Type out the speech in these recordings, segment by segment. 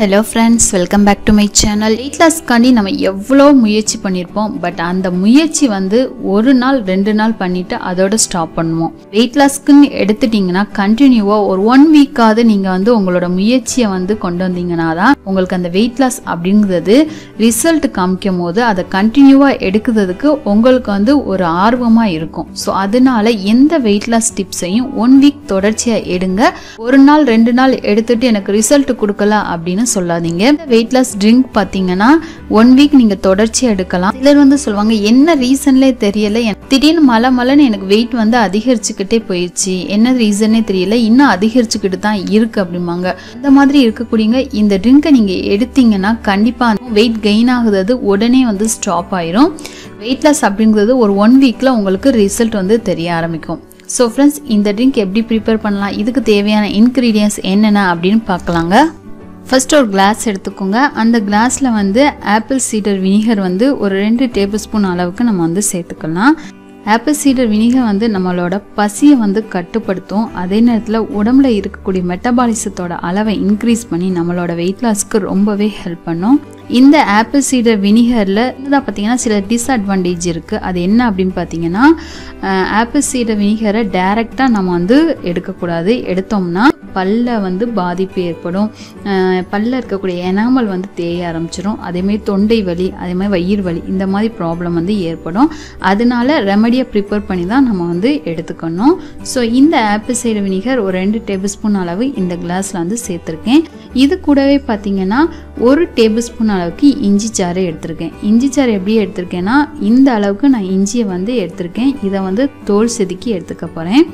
hello friends welcome back to my channel weight லாஸ்க்காண்டி நம்ம எவ்வளோ முயற்சி பண்ணியிருப்போம் பட் அந்த முயற்சி வந்து ஒரு நாள் ரெண்டு நாள் பண்ணிட்டு அதோட ஸ்டாப் பண்ணுவோம் வெயிட் லாஸ்க்குன்னு எடுத்துட்டிங்கன்னா கண்டினியூவாக ஒரு ஒன் வீக்காவது நீங்கள் வந்து உங்களோட முயற்சியை வந்து கொண்டு வந்தீங்கன்னா தான் உங்களுக்கு அந்த வெயிட் லாஸ் அப்படிங்கிறது ரிசல்ட் காமிக்கும் போது அதை கண்டினியூவாக எடுக்கிறதுக்கு உங்களுக்கு வந்து ஒரு ஆர்வமாக இருக்கும் ஸோ அதனால எந்த வெயிட் லாஸ் டிப்ஸையும் ஒன் வீக் தொடர்ச்சியாக எடுங்க ஒரு நாள் ரெண்டு நாள் எடுத்துட்டு எனக்கு ரிசல்ட் கொடுக்கல அப்படின்னு சொல்லாதீங்க வெயிட் லாஸ் ட்ரிங்க் பார்த்தீங்கன்னா ஒன் வீக் நீங்கள் தொடர்ச்சியாக எடுக்கலாம் சிலர் வந்து சொல்லுவாங்க என்ன ரீசன்லே தெரியல எனக்கு திடீர்னு மலை மலைன்னு எனக்கு வெயிட் வந்து அதிகரிச்சுக்கிட்டே போயிடுச்சு என்ன ரீசனே தெரியல இன்னும் அதிகரிச்சுக்கிட்டு தான் இருக்கு அப்படிம்பாங்க இந்த மாதிரி இருக்கக்கூடியங்க இந்த ட்ரிங்கை நீங்கள் எடுத்தீங்கன்னா கண்டிப்பாக வெயிட் கெயின் ஆகுறது உடனே வந்து ஸ்டாப் ஆயிரும் வெயிட் லாஸ் அப்படிங்கிறது ஒரு ஒன் வீக்கில் உங்களுக்கு ரிசல்ட் வந்து தெரிய ஆரம்பிக்கும் ஸோ ஃப்ரெண்ட்ஸ் இந்த ட்ரிங்க் எப்படி ப்ரிப்பேர் பண்ணலாம் இதுக்கு தேவையான இன்க்ரீடியன்ஸ் என்னென்ன அப்படின்னு பார்க்கலாங்க ஃபர்ஸ்ட் ஒரு கிளாஸ் எடுத்துக்கோங்க அந்த கிளாஸில் வந்து ஆப்பிள் சீடர் வினிகர் வந்து ஒரு ரெண்டு டேபிள் ஸ்பூன் அளவுக்கு நம்ம வந்து சேர்த்துக்கலாம் ஆப்பிள் சீடர் வினிகர் வந்து நம்மளோட பசியை வந்து கட்டுப்படுத்தும் அதே நேரத்தில் உடம்புல இருக்கக்கூடிய மெட்டபாலிசத்தோட அளவை இன்க்ரீஸ் பண்ணி நம்மளோட வெயிட் லாஸ்க்கு ரொம்பவே ஹெல்ப் பண்ணும் இந்த ஆப்பிள் சீடர் வினிகரில் தான் பார்த்தீங்கன்னா சில டிஸ்அட்வான்டேஜ் இருக்குது அது என்ன அப்படின்னு பார்த்தீங்கன்னா ஆப்பிள் சீடர் வினிகரை டைரெக்டாக நம்ம வந்து எடுக்கக்கூடாது எடுத்தோம்னா பல்ல வந்து பாதிப்பு ஏற்படும் பல்ல இருக்கக்கூடிய எனாமல் வந்து தேய ஆரம்பிச்சிடும் அதேமாதிரி தொண்டை வலி அதே மாதிரி வயிறு வலி இந்த மாதிரி ப்ராப்ளம் வந்து ஏற்படும் அதனால ரெமடியை ப்ரிப்பேர் பண்ணி தான் நம்ம வந்து எடுத்துக்கணும் ஸோ இந்த ஆப்பிள் சைடு வினிகர் ஒரு ரெண்டு டேபிள் ஸ்பூன் அளவு இந்த கிளாஸில் வந்து சேர்த்துருக்கேன் இது கூடவே பார்த்தீங்கன்னா ஒரு டேபிள் ஸ்பூன் அளவுக்கு இஞ்சி சாறு எடுத்திருக்கேன் இஞ்சி சாறு எப்படி எடுத்திருக்கேன்னா இந்த அளவுக்கு நான் இஞ்சியை வந்து எடுத்திருக்கேன் இதை வந்து தோல் செதுக்கி எடுத்துக்க போகிறேன்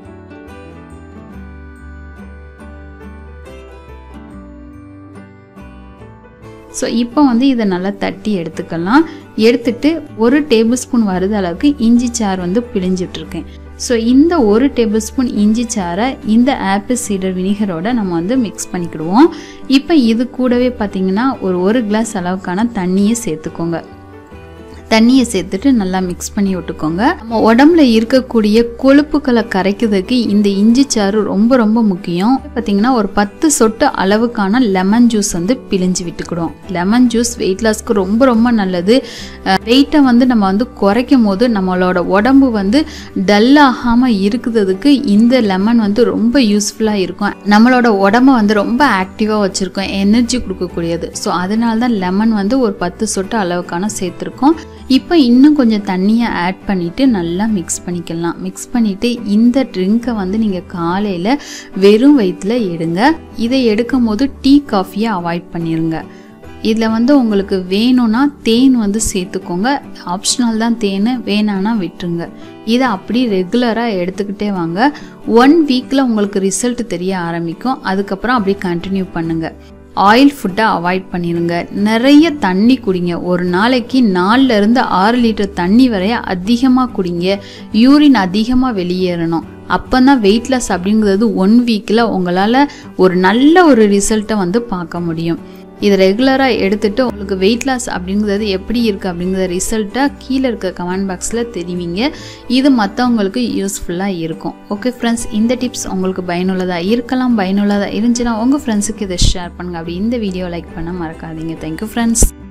ஸோ இப்போ வந்து இதை நல்லா தட்டி எடுத்துக்கலாம் எடுத்துட்டு ஒரு டேபிள் ஸ்பூன் வருது அளவுக்கு இஞ்சி சாறு வந்து பிழிஞ்சிட்ருக்கேன் ஸோ இந்த ஒரு டேபிள் ஸ்பூன் இஞ்சி சாறை இந்த ஆப்பிள் சீடர் வினிகரோட நம்ம வந்து மிக்ஸ் பண்ணிக்கிடுவோம் இப்போ இது கூடவே பார்த்தீங்கன்னா ஒரு ஒரு கிளாஸ் அளவுக்கான தண்ணியை சேர்த்துக்கோங்க தண்ணியை சேர்த்துட்டு நல்லா மிக்ஸ் பண்ணி விட்டுக்கோங்க நம்ம உடம்புல இருக்கக்கூடிய கொழுப்புகளை கரைக்கிறதுக்கு இந்த இஞ்சி சாறு ரொம்ப ரொம்ப முக்கியம் பார்த்தீங்கன்னா ஒரு பத்து சொட்டு அளவுக்கான லெமன் ஜூஸ் வந்து பிழிஞ்சு விட்டுக்கிடுவோம் லெமன் ஜூஸ் வெயிட் லாஸ்க்கு ரொம்ப ரொம்ப நல்லது வெயிட்டை வந்து நம்ம வந்து குறைக்கும் போது நம்மளோட உடம்பு வந்து டல் ஆகாமல் இருக்கிறதுக்கு இந்த லெமன் வந்து ரொம்ப யூஸ்ஃபுல்லாக இருக்கும் நம்மளோட உடம்ப வந்து ரொம்ப ஆக்டிவாக வச்சுருக்கோம் எனர்ஜி கொடுக்கக்கூடியது ஸோ அதனால தான் லெமன் வந்து ஒரு பத்து சொட்டு அளவுக்கான சேர்த்துருக்கோம் இப்போ இன்னும் கொஞ்சம் தண்ணியை ஆட் பண்ணிவிட்டு நல்லா மிக்ஸ் பண்ணிக்கலாம் மிக்ஸ் பண்ணிவிட்டு இந்த ட்ரிங்கை வந்து நீங்கள் காலையில் வெறும் வயிற்றில் எடுங்க இதை எடுக்கும் போது டீ காஃபியை அவாய்ட் பண்ணிடுங்க இதில் வந்து உங்களுக்கு வேணும்னா தேன் வந்து சேர்த்துக்கோங்க ஆப்ஷனல் தான் தேன் வேணான்னா விட்டுருங்க இதை அப்படி ரெகுலராக எடுத்துக்கிட்டே வாங்க ஒன் வீக்கில் உங்களுக்கு ரிசல்ட் தெரிய ஆரம்பிக்கும் அதுக்கப்புறம் அப்படி கண்டினியூ பண்ணுங்கள் ஆயில் ஃபுட்டை அவாய்ட் பண்ணிடுங்க நிறைய தண்ணி குடிங்க ஒரு நாளைக்கு நாலுல இருந்து ஆறு லிட்டர் தண்ணி வரைய அதிகமாக குடிங்க யூரின் அதிகமாக வெளியேறணும் அப்போ தான் வெயிட் லாஸ் அப்படிங்கிறது ஒன் வீக்கில் உங்களால் ஒரு நல்ல ஒரு ரிசல்ட்டை வந்து பார்க்க முடியும் இது ரெகுலராக எடுத்துகிட்டு உங்களுக்கு வெயிட் லாஸ் அப்படிங்கிறது எப்படி இருக்குது அப்படிங்கிற ரிசல்ட்டை கீழே இருக்க கமெண்ட் பாக்ஸில் தெரிவிங்க இது மற்றவங்களுக்கு யூஸ்ஃபுல்லாக இருக்கும் ஓகே ஃப்ரெண்ட்ஸ் இந்த டிப்ஸ் உங்களுக்கு பயனுள்ளதாக இருக்கலாம் பயனுள்ளதாக இருந்துச்சுன்னா உங்கள் ஃப்ரெண்ட்ஸுக்கு இதை ஷேர் பண்ணுங்கள் அப்படி இந்த வீடியோ லைக் பண்ண மறக்காதீங்க தேங்க்யூ ஃப்ரெண்ட்ஸ்